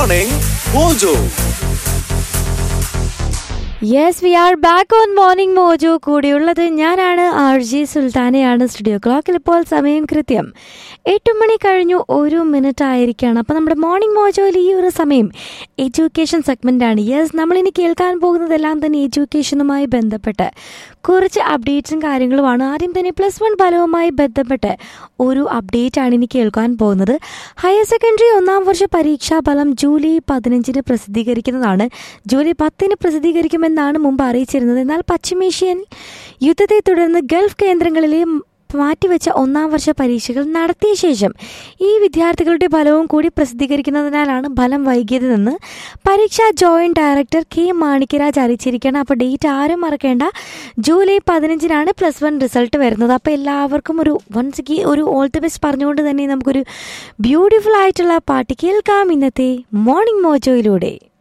morning Mojo yes we are back on morning Mojo കൂടിയുള്ളത് ഞാനാണ് R G സുൽത്താനയാണ് studio ക്ലോക്കിൽ ഇപ്പോൾ സമയം കൃത്യം എട്ട് മണി കഴിഞ്ഞു ഒരു മിനിറ്റ് ആയിരിക്കുകയാണ് അപ്പോൾ നമ്മുടെ മോർണിംഗ് മോജോയിൽ ഈ ഒരു സമയം എഡ്യൂക്കേഷൻ സെഗ്മെൻ്റ് ആണ് യെസ് നമ്മളിനി കേൾക്കാൻ പോകുന്നതെല്ലാം തന്നെ എഡ്യൂക്കേഷനുമായി ബന്ധപ്പെട്ട് കുറച്ച് അപ്ഡേറ്റ്സും കാര്യങ്ങളുമാണ് ആദ്യം തന്നെ പ്ലസ് വൺ ഫലവുമായി ബന്ധപ്പെട്ട് ഒരു അപ്ഡേറ്റ് ആണ് ഇനി കേൾക്കാൻ പോകുന്നത് ഹയർ സെക്കൻഡറി ഒന്നാം വർഷ പരീക്ഷാ ഫലം ജൂലൈ പതിനഞ്ചിന് പ്രസിദ്ധീകരിക്കുന്നതാണ് ജൂലൈ പത്തിന് പ്രസിദ്ധീകരിക്കുമെന്നാണ് മുമ്പ് അറിയിച്ചിരുന്നത് എന്നാൽ പശ്ചിമേഷ്യൻ യുദ്ധത്തെ തുടർന്ന് ഗൾഫ് കേന്ദ്രങ്ങളിലെ മാറ്റിവെച്ച ഒന്നാം വർഷ പരീക്ഷകൾ നടത്തിയ ശേഷം ഈ വിദ്യാർത്ഥികളുടെ ഫലവും കൂടി പ്രസിദ്ധീകരിക്കുന്നതിനാലാണ് ഫലം വൈകിയതെന്ന് പരീക്ഷാ ജോയിന്റ് ഡയറക്ടർ കെ മാണിക്യരാജ് അറിയിച്ചിരിക്കുകയാണ് അപ്പോൾ ഡേറ്റ് ആരും മറക്കേണ്ട ജൂലൈ പതിനഞ്ചിനാണ് പ്ലസ് വൺ റിസൾട്ട് വരുന്നത് അപ്പോൾ എല്ലാവർക്കും ഒരു വൺസ് ഒരു ഓൾ ദി ബെസ്റ്റ് പറഞ്ഞുകൊണ്ട് തന്നെ നമുക്കൊരു ബ്യൂട്ടിഫുൾ ആയിട്ടുള്ള പാട്ട് കേൾക്കാം ഇന്നത്തെ മോർണിംഗ് മോജോയിലൂടെ